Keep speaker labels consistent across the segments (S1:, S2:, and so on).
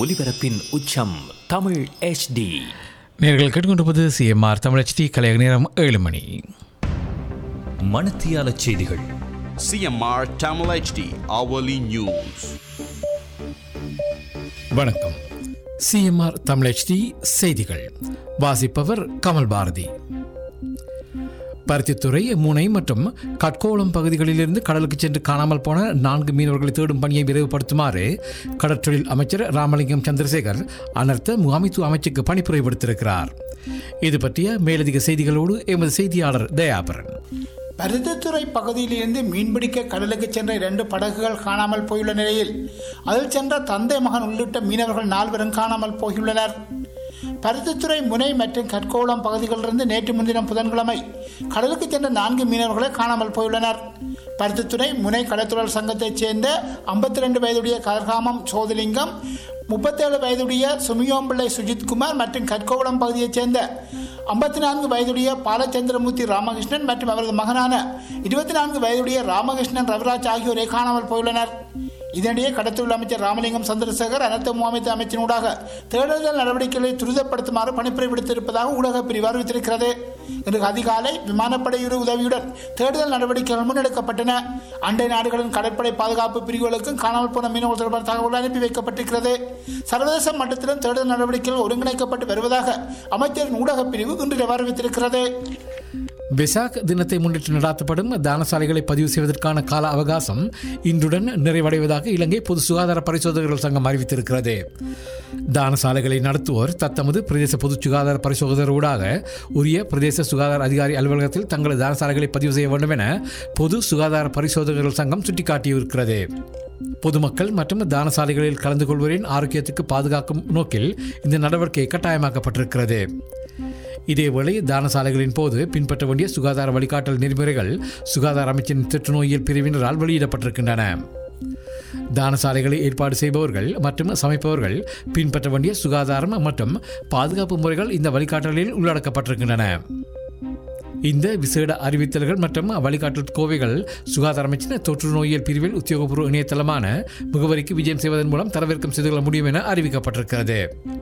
S1: ஒலிபரப்பின் உச்சம் தமிழ் HD
S2: நேர்கள் கேட்டுக்கொண்டிருப்பது சிஎம்ஆர் தமிழச்சி கலையக நேரம் ஏழு மணி
S1: மணத்தியால செய்திகள்
S3: CMR Tamil HD hourly news.
S2: வணக்கம் சிஎம்ஆர் தமிழச்சி செய்திகள் வாசிப்பவர் கமல் பாரதி பருத்தித்துறை முனை மற்றும் கட்கோளம் பகுதிகளிலிருந்து கடலுக்கு சென்று காணாமல் போன நான்கு மீனவர்களை தேடும் பணியை விரைவுபடுத்துமாறு கடற்றொழில் அமைச்சர் ராமலிங்கம் சந்திரசேகர் அனர்த்த முகாமைத்துவ அமைச்சுக்கு பணிப்புரை விடுத்திருக்கிறார் இது பற்றிய மேலதிக செய்திகளோடு எமது செய்தியாளர் தயாபரன்
S4: பருத்தித்துறை பகுதியிலிருந்து மீன்பிடிக்க கடலுக்கு சென்ற இரண்டு படகுகள் காணாமல் போயுள்ள நிலையில் அதில் சென்ற தந்தை மகன் உள்ளிட்ட மீனவர்கள் நால்வரும் காணாமல் போயுள்ளனர் பருத்தித்துறை முனை மற்றும் கற்கோளம் பகுதிகளிலிருந்து நேற்று முன்தினம் புதன்கிழமை கடலுக்கு சென்ற நான்கு மீனவர்களை காணாமல் போயுள்ளனர் பருத்தித்துறை முனை கடற்தொழில் சங்கத்தைச் சேர்ந்த ஐம்பத்தி ரெண்டு வயதுடைய கதிர்காமம் சோதிலிங்கம் முப்பத்தேழு வயதுடைய சுமியோம்பிள்ளை சுஜித்குமார் மற்றும் கற்கோவளம் பகுதியைச் சேர்ந்த ஐம்பத்தி நான்கு வயதுடைய பாலச்சந்திரமூர்த்தி ராமகிருஷ்ணன் மற்றும் அவரது மகனான இருபத்தி நான்கு வயதுடைய ராமகிருஷ்ணன் ரவிராஜ் ஆகியோரை காணாமல் போயுள்ளனர் இதனிடையே கடத்தொழில் அமைச்சர் ராமலிங்கம் சந்திரசேகர் அனர்த்த முகாமைத்து அமைச்சினூடாக தேடுதல் நடவடிக்கைகளை துரிதப்படுத்துமாறு பணிப்புரை விடுத்திருப்பதாக ஊடகப் பிரிவு அறிவித்திருக்கிறது இன்று அதிகாலை விமானப்படையுறு உதவியுடன் தேடுதல் நடவடிக்கைகள் முன்னெடுக்கப்பட்டன அண்டை நாடுகளின் கடற்படை பாதுகாப்பு பிரிவுகளுக்கும் காணாமல் போன மீனவர்கள் தொடர்பான தகவல் அனுப்பி வைக்கப்பட்டிருக்கிறது சர்வதேச மட்டத்திலும் தேடுதல் நடவடிக்கைகள் ஒருங்கிணைக்கப்பட்டு வருவதாக அமைச்சரின் ஊடகப் பிரிவு இன்று அறிவித்திருக்கிறது
S2: வெசாக் தினத்தை முன்னிட்டு நடாத்தப்படும் தானசாலைகளை பதிவு செய்வதற்கான கால அவகாசம் இன்றுடன் நிறைவடைவதாக இலங்கை பொது சுகாதார பரிசோதகர்கள் சங்கம் அறிவித்திருக்கிறது தானசாலைகளை நடத்துவோர் தத்தமது பிரதேச பொது சுகாதார பரிசோதகரோடாக உரிய பிரதேச சுகாதார அதிகாரி அலுவலகத்தில் தங்களது தானசாலைகளை பதிவு செய்ய வேண்டும் என பொது சுகாதார பரிசோதகர்கள் சங்கம் சுட்டிக்காட்டியிருக்கிறது பொதுமக்கள் மற்றும் தானசாலைகளில் கலந்து கொள்வோரின் ஆரோக்கியத்துக்கு பாதுகாக்கும் நோக்கில் இந்த நடவடிக்கை கட்டாயமாக்கப்பட்டிருக்கிறது இதேவேளை தானசாலைகளின் போது பின்பற்ற வேண்டிய சுகாதார வழிகாட்டல் நெறிமுறைகள் சுகாதார அமைச்சின் தொற்றுநோயியல் பிரிவினரால் வெளியிடப்பட்டிருக்கின்றன தானசாலைகளை ஏற்பாடு செய்பவர்கள் மற்றும் சமைப்பவர்கள் பின்பற்ற வேண்டிய சுகாதாரம் மற்றும் பாதுகாப்பு முறைகள் இந்த வழிகாட்டலில் உள்ளடக்கப்பட்டிருக்கின்றன இந்த விசேட அறிவித்தல்கள் மற்றும் வழிகாட்டல் கோவைகள் சுகாதார அமைச்சின் தொற்று நோயியல் பிரிவில் உத்தியோகபூர்வ இணையதளமான முகவரிக்கு விஜயம் செய்வதன் மூலம் தரவிறக்கம் செய்து கொள்ள முடியும் என அறிவிக்கப்பட்டிருக்கிறது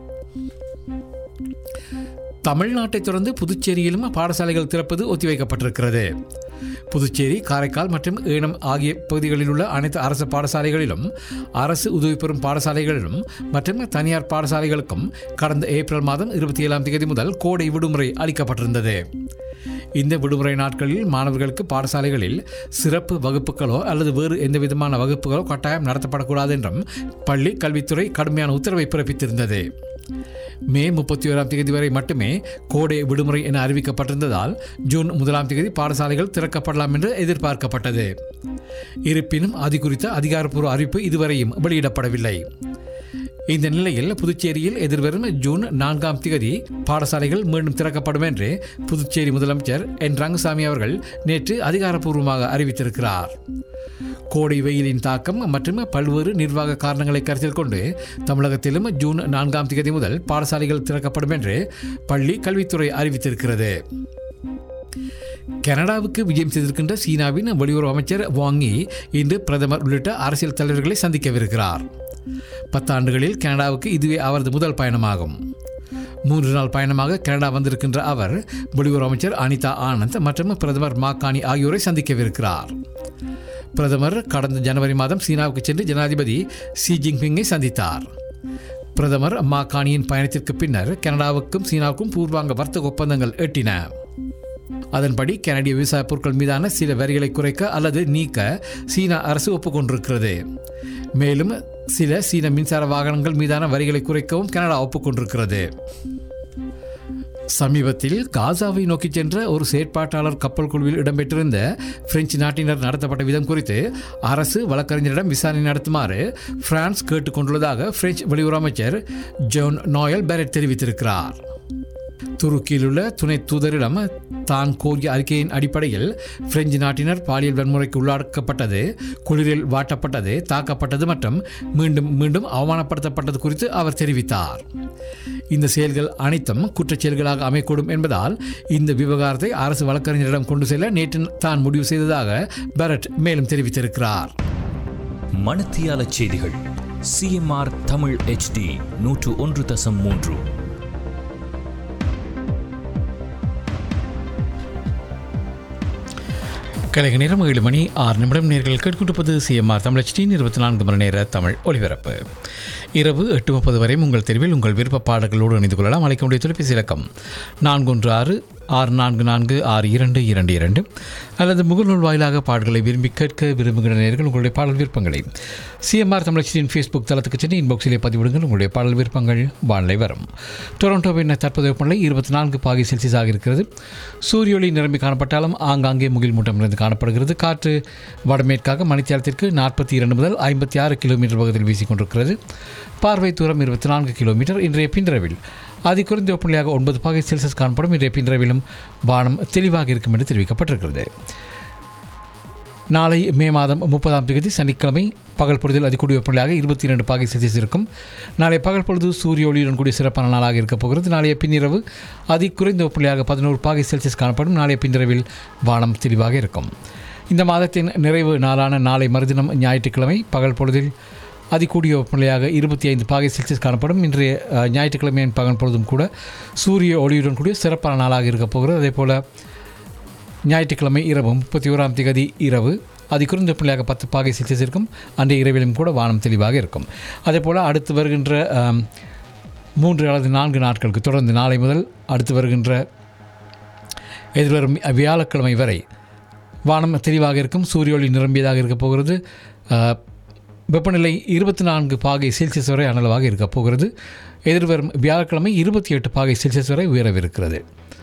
S2: தமிழ்நாட்டைத் தொடர்ந்து புதுச்சேரியிலும் பாடசாலைகள் திறப்பது ஒத்திவைக்கப்பட்டிருக்கிறது புதுச்சேரி காரைக்கால் மற்றும் ஏனம் ஆகிய பகுதிகளில் உள்ள அனைத்து அரசு பாடசாலைகளிலும் அரசு உதவி பெறும் பாடசாலைகளிலும் மற்றும் தனியார் பாடசாலைகளுக்கும் கடந்த ஏப்ரல் மாதம் இருபத்தி ஏழாம் தேதி முதல் கோடை விடுமுறை அளிக்கப்பட்டிருந்தது இந்த விடுமுறை நாட்களில் மாணவர்களுக்கு பாடசாலைகளில் சிறப்பு வகுப்புகளோ அல்லது வேறு எந்த விதமான வகுப்புகளோ கட்டாயம் நடத்தப்படக்கூடாது என்றும் பள்ளி கல்வித்துறை கடுமையான உத்தரவை பிறப்பித்திருந்தது மே முப்பத்தி ஓராம் தேதி வரை மட்டுமே கோடை விடுமுறை என அறிவிக்கப்பட்டிருந்ததால் ஜூன் முதலாம் தேதி பாடசாலைகள் திறக்கப்படலாம் என்று எதிர்பார்க்கப்பட்டது இருப்பினும் அது குறித்த அதிகாரப்பூர்வ அறிவிப்பு இதுவரையும் வெளியிடப்படவில்லை இந்த நிலையில் புதுச்சேரியில் எதிர்வரும் ஜூன் நான்காம் தேதி பாடசாலைகள் மீண்டும் திறக்கப்படும் என்று புதுச்சேரி முதலமைச்சர் என் ரங்கசாமி அவர்கள் நேற்று அதிகாரப்பூர்வமாக அறிவித்திருக்கிறார் கோடை வெயிலின் தாக்கம் மற்றும் பல்வேறு நிர்வாக காரணங்களை கருத்தில் கொண்டு தமிழகத்திலும் ஜூன் நான்காம் தேதி முதல் பாடசாலைகள் திறக்கப்படும் என்று பள்ளி கல்வித்துறை அறிவித்திருக்கிறது கனடாவுக்கு விஜயம் செய்திருக்கின்ற சீனாவின் வெளியுறவு அமைச்சர் வாங்கி இன்று பிரதமர் உள்ளிட்ட அரசியல் தலைவர்களை சந்திக்கவிருக்கிறார் பத்தாண்டுகளில் கனடாவுக்கு இதுவே அவரது முதல் பயணமாகும் மூன்று நாள் பயணமாக கனடா வந்திருக்கின்ற அவர் வெளியுறவு அமைச்சர் அனிதா ஆனந்த் மற்றும் பிரதமர் மாக்கானி ஆகியோரை சந்திக்கவிருக்கிறார் பிரதமர் கடந்த ஜனவரி மாதம் சீனாவுக்கு சென்று ஜனாதிபதி ஷி ஜின்பிங்கை சந்தித்தார் பிரதமர் மாக்கானியின் பயணத்திற்கு பின்னர் கனடாவுக்கும் சீனாவுக்கும் பூர்வாங்க வர்த்தக ஒப்பந்தங்கள் எட்டின அதன்படி கனடிய விவசாய பொருட்கள் மீதான சில வரிகளை குறைக்க அல்லது நீக்க சீனா அரசு ஒப்புக்கொண்டிருக்கிறது மேலும் சில சீன மின்சார வாகனங்கள் மீதான வரிகளை குறைக்கவும் கனடா ஒப்புக்கொண்டிருக்கிறது சமீபத்தில் காசாவை நோக்கி சென்ற ஒரு செயற்பாட்டாளர் கப்பல் குழுவில் இடம்பெற்றிருந்த பிரெஞ்சு நாட்டினர் நடத்தப்பட்ட விதம் குறித்து அரசு வழக்கறிஞரிடம் விசாரணை நடத்துமாறு பிரான்ஸ் கேட்டுக்கொண்டுள்ளதாக பிரெஞ்சு வெளியுறவு அமைச்சர் ஜோன் நோயல் பெரட் தெரிவித்திருக்கிறார் துருக்கியில் உள்ள துணை தூதரிடம் தான் கோரிய அறிக்கையின் அடிப்படையில் பிரெஞ்சு நாட்டினர் பாலியல் வன்முறைக்கு உள்ளாக்கப்பட்டது குளிரில் வாட்டப்பட்டது தாக்கப்பட்டது மற்றும் மீண்டும் மீண்டும் அவமானப்படுத்தப்பட்டது குறித்து அவர் தெரிவித்தார் இந்த செயல்கள் அனைத்தும் குற்றச் செயல்களாக அமையக்கூடும் என்பதால் இந்த விவகாரத்தை அரசு வழக்கறிஞரிடம் கொண்டு செல்ல நேற்று தான் முடிவு செய்ததாக பெரட் மேலும் தெரிவித்திருக்கிறார்
S1: மணத்தியால செய்திகள் சிஎம்ஆர் தமிழ் ஹெச்டி நூற்று ஒன்று தசம் மூன்று
S2: கலைக நேரம் ஏழு மணி ஆறு நிமிடம் நேர்கள் கேட்கின்றிருப்பது சிஎம்ஆர் தமிழச்சியின் இருபத்தி நான்கு மணி நேர தமிழ் ஒலிபரப்பு இரவு எட்டு முப்பது வரை உங்கள் தெருவில் உங்கள் விருப்ப பாடல்களோடு இணைந்து கொள்ளலாம் அழைக்க முடிய தொலைபேசி இலக்கம் நான்கு ஒன்று ஆறு ஆறு நான்கு நான்கு ஆறு இரண்டு இரண்டு இரண்டு அல்லது முகநூல் வாயிலாக பாடல்களை விரும்பி கேட்க விரும்புகிற நேர்கள் உங்களுடைய பாடல் விருப்பங்களை சிஎம்ஆர் தமிழச்சியின் ஃபேஸ்புக் தளத்துக்கு சென்று இன்பாக்ஸிலே பதிவிடுங்கள் உங்களுடைய பாடல் விருப்பங்கள் வானிலை வரும் டொரண்டோவின் தற்போதைய வெப்பநிலை இருபத்தி நான்கு பாகை செல்சியஸாக இருக்கிறது சூரிய ஒளி நிரம்பி காணப்பட்டாலும் ஆங்காங்கே முகில் மூட்டம் இருந்து காணப்படுகிறது காற்று வடமேற்காக மணித்தியாலத்திற்கு நாற்பத்தி இரண்டு முதல் ஐம்பத்தி ஆறு கிலோமீட்டர் பகுதியில் வீசிக்கொண்டிருக்கிறது பார்வை தூரம் இருபத்தி நான்கு கிலோமீட்டர் இன்றைய பின்ரவில் அதி குறைந்த வெப்பநிலையாக ஒன்பது பாகை செல்சியஸ் காணப்படும் இன்றைய பின்ரவிலும் வானம் தெளிவாக இருக்கும் என்று தெரிவிக்கப்பட்டிருக்கிறது நாளை மே மாதம் முப்பதாம் தேதி சனிக்கிழமை பகல் பொழுதில் அதிகூடிய வெப்பநிலையாக இருபத்தி இரண்டு பாகை செல்சியஸ் இருக்கும் நாளை பகல் பொழுது சூரிய ஒளியுடன் கூடிய சிறப்பான நாளாக இருக்கப் போகிறது நாளைய பின்னிரவு அதி குறைந்த வெப்பநிலையாக பதினோரு பாகை செல்சியஸ் காணப்படும் நாளைய பின்னிரவில் வானம் தெளிவாக இருக்கும் இந்த மாதத்தின் நிறைவு நாளான நாளை மறுதினம் ஞாயிற்றுக்கிழமை பகல் பொழுதில் அதிகூடிய வெப்பநிலையாக இருபத்தி ஐந்து பாகை செல்சியஸ் காணப்படும் இன்றைய அஹ், ஞாயிற்றுக்கிழமையின் பகல் பொழுதும் கூட சூரிய ஒளியுடன் கூடிய சிறப்பான நாளாக இருக்கப் போகிறது அதே போல் ஞாயிற்றுக்கிழமை இரவு முப்பத்தி ஓராம் திகதி இரவு அதி குறைந்த பிள்ளையாக பத்து பாகை செல்சியஸ் இருக்கும் அன்றைய இரவிலும் கூட வானம் தெளிவாக இருக்கும் அதே போல் அடுத்து வருகின்ற ஆம், மூன்று அல்லது நான்கு நாட்களுக்கு தொடர்ந்து நாளை முதல் அடுத்து வருகின்ற எதிர்வரும் வியாழக்கிழமை வரை வானம் தெளிவாக இருக்கும் சூரிய ஒளி நிரம்பியதாக இருக்கப் போகிறது ஆ, வெப்பநிலை இருபத்தி நான்கு பாகை செல்சியஸ் வரை அனளவாக இருக்கப் போகிறது எதிர்வரும் வியாழக்கிழமை இருபத்தி எட்டு பாகை செல்சியஸ் வரை உயரவிருக்கிறது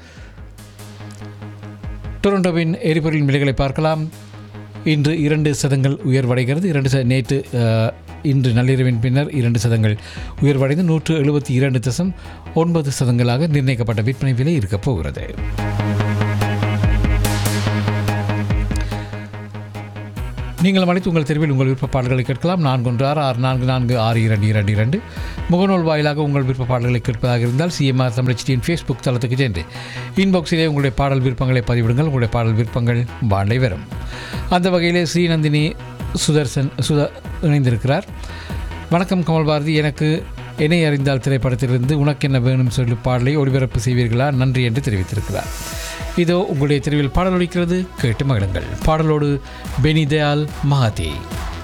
S2: டொரண்டோவின் எரிபொருளின் விலைகளை பார்க்கலாம் இன்று இரண்டு சதங்கள் உயர்வடைகிறது இரண்டு ச நேற்று அஹ், இன்று நள்ளிரவின் பின்னர் இரண்டு சதங்கள் உயர்வடைந்து நூற்று எழுபத்தி இரண்டு தசம் ஒன்பது சதங்களாக நிர்ணயிக்கப்பட்ட விற்பனை விலை இருக்கப் போகிறது நீங்கள் அழைத்து உங்கள் தெருவில் உங்கள் விருப்ப பாடல்களை கேட்கலாம் நான்கு ஒன்று ஆறு ஆறு நான்கு நான்கு ஆறு இரண்டு இரண்டு இரண்டு முகநூல் வாயிலாக உங்கள் விருப்ப பாடல்களை கேட்பதாக இருந்தால் சிஎம்ஆர் தமிழச்சியின் ஃபேஸ்புக் தளத்துக்கு சென்று இன்பாக்ஸிலே உங்களுடைய பாடல் விருப்பங்களை பதிவிடுங்கள் உங்களுடைய பாடல் விருப்பங்கள் வாண்டை வரும் அந்த வகையிலே ஸ்ரீநந்தினி சுதர்சன் சுத இணைந்திருக்கிறார் வணக்கம் கமல் பாரதி எனக்கு என்னை அறிந்தால் திரைப்படத்திலிருந்து உனக்கு என்ன வேணும் சொல்லி பாடலை ஒளிபரப்பு செய்வீர்களா நன்றி என்று தெரிவித்திருக்கிறார் இதோ உங்களுடைய தெருவில் பாடல் ஒலிக்கிறது கேட்டு மகிழுங்கள் பாடலோடு பெனிதயால் மகாதே